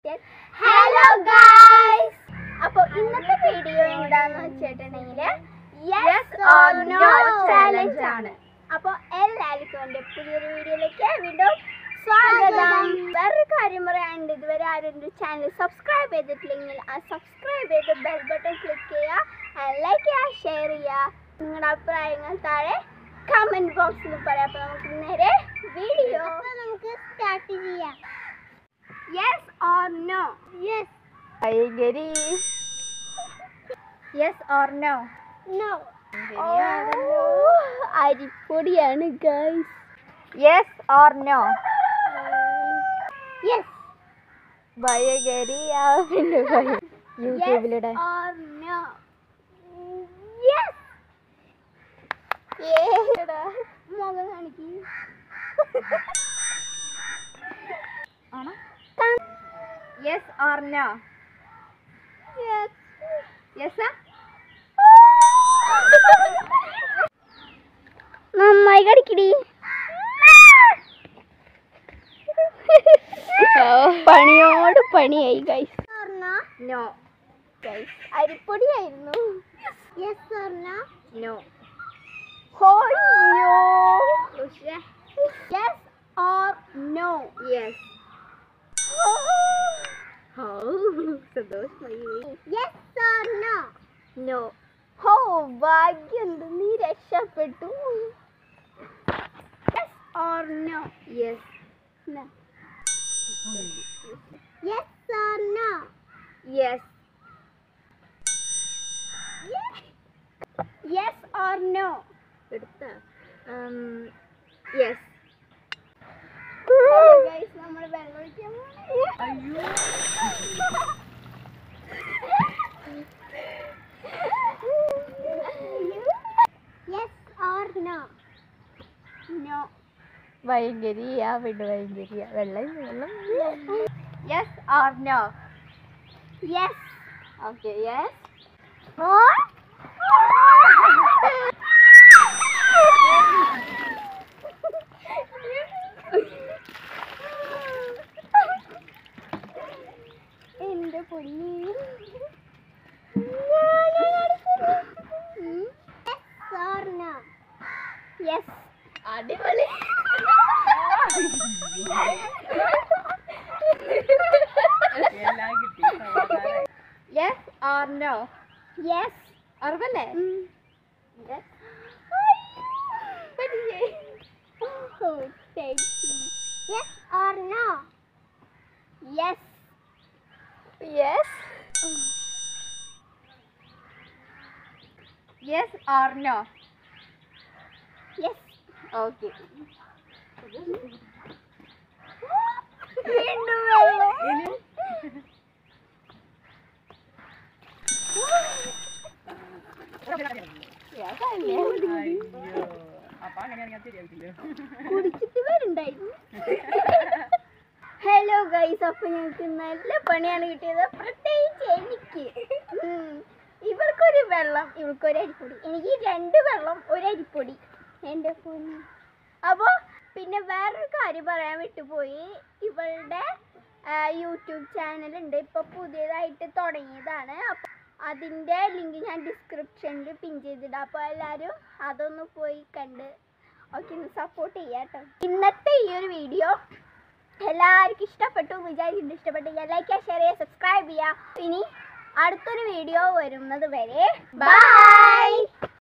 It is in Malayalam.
ഹലോ ഗായ്സ് അപ്പോൾ ഇന്നത്തെ വീഡിയോ എന്താന്ന് വെച്ചിട്ടുണ്ടെങ്കിൽ യെസ് ഓർ നോ ചാലഞ്ച് ആണ് അപ്പോൾ എല്ലാവർക്കും എൻ്റെ പുതിയൊരു വീഡിയോയിലേക്ക് വീണ്ടും സ്വാഗതം വേറൊരു കാര്യം പറയാനുണ്ട് ഇതുവരെ ആരും എൻ്റെ ചാനൽ സബ്സ്ക്രൈബ് ചെയ്തിട്ടില്ലെങ്കിൽ ആ സബ്സ്ക്രൈബ് ചെയ്ത് ബെൽ ബട്ടൺ ക്ലിക്ക് ചെയ്യുക ലൈക്ക് ചെയ്യുക ഷെയർ ചെയ്യുക നിങ്ങളുടെ അഭിപ്രായങ്ങൾ താഴെ കമൻറ്റ് ബോക്സിൽ പറയാം അപ്പോൾ നമുക്ക് നേരെ വീഡിയോ നമുക്ക് സ്റ്റാർട്ട് ചെയ്യാം യെസ് ഓർ നോ യെസ് ഭയങ്കരി യെസ് ഓർ നോ നോ അരിപ്പൊടിയാണ് guys yes or no yes ഭയങ്കരി യൂട്യൂബിലൂടെ ഓർ നോ യെസ് മുഖം കാണിക്കും ആണോ യെസ് ഓർ നോ യെസ് നന്നായി കടിക്കടി പണിയോട് പണിയായി ഗൈസ് നോ ഗൈസ് അരിപ്പൊടിയായിരുന്നു യെസ് പറഞ്ഞ നോ ഹോയ്യോ യെസ് ഓർ നോ യെസ് ഓ സന്തോഷമായി യെസ് ഓർ നോ നോ ഹോ ഭാഗ്യമുണ്ട് നീ രക്ഷപ്പെട്ടു yes or no yes yes or no yes yes or no എടുത്ത യെസ് ഗൈസ് നമ്മൾ വെള്ളം ഒഴിക്കാൻ അയ്യോ യെസ് ഓർ നോ നോ ഭയങ്കരിയാ വിട് ഭയങ്കരിയ വെള്ളം വെള്ളം yes or no yes okay yes or എന്റെ പൊന്നി യെസ് അടിപൊളി യെസ് ഓർ നോ യെസ് ഉറപ്പല്ലേ yes or no yes yes yes or no yes okay വീണ്ടും വെള്ളം കുടിച്ചിട്ട് വരുണ്ടായിരുന്നു ഹലോ ഗൈസ് അപ്പൊ ഞങ്ങൾക്ക് നല്ല പണിയാണ് കിട്ടിയത് പ്രത്യേകിച്ച് എനിക്ക് ഉം. ഇവൾക്കൊരു വെള്ളം ഇവൾക്കൊരു അരിപ്പൊടി എനിക്ക് രണ്ട് വെള്ളം ഒരു അരിപ്പൊടി എൻ്റെ പൊന്നു അപ്പോൾ പിന്നെ വേറൊരു കാര്യം പറയാൻ വിട്ടുപോയി ഇവളുടെ യൂട്യൂബ് ചാനൽ ഉണ്ട് ഇപ്പോൾ പുതിയതായിട്ട് തുടങ്ങിയതാണ് അപ്പോൾ അതിൻ്റെ ലിങ്ക് ഞാൻ ഡിസ്ക്രിപ്ഷനിൽ പിൻ ചെയ്തിടാം അപ്പോൾ എല്ലാവരും അതൊന്ന് പോയി കണ്ട് ഓക്കെ ഒന്ന് സപ്പോർട്ട് ചെയ്യാം കേട്ടോ ഇന്നത്തെ ഈ ഒരു വീഡിയോ എല്ലാവർക്കും ഇഷ്ടപ്പെട്ടു എന്ന് വിചാരിക്കുന്നു ഇഷ്ടപ്പെട്ടെങ്കിൽ ലൈക്ക് ചെയ്യുക ഷെയർ ചെയ്യുക സബ്സ്ക്രൈബ് ചെയ്യുക ഇനി അടുത്തൊരു വീഡിയോ വരുന്നത് വരെ ബൈ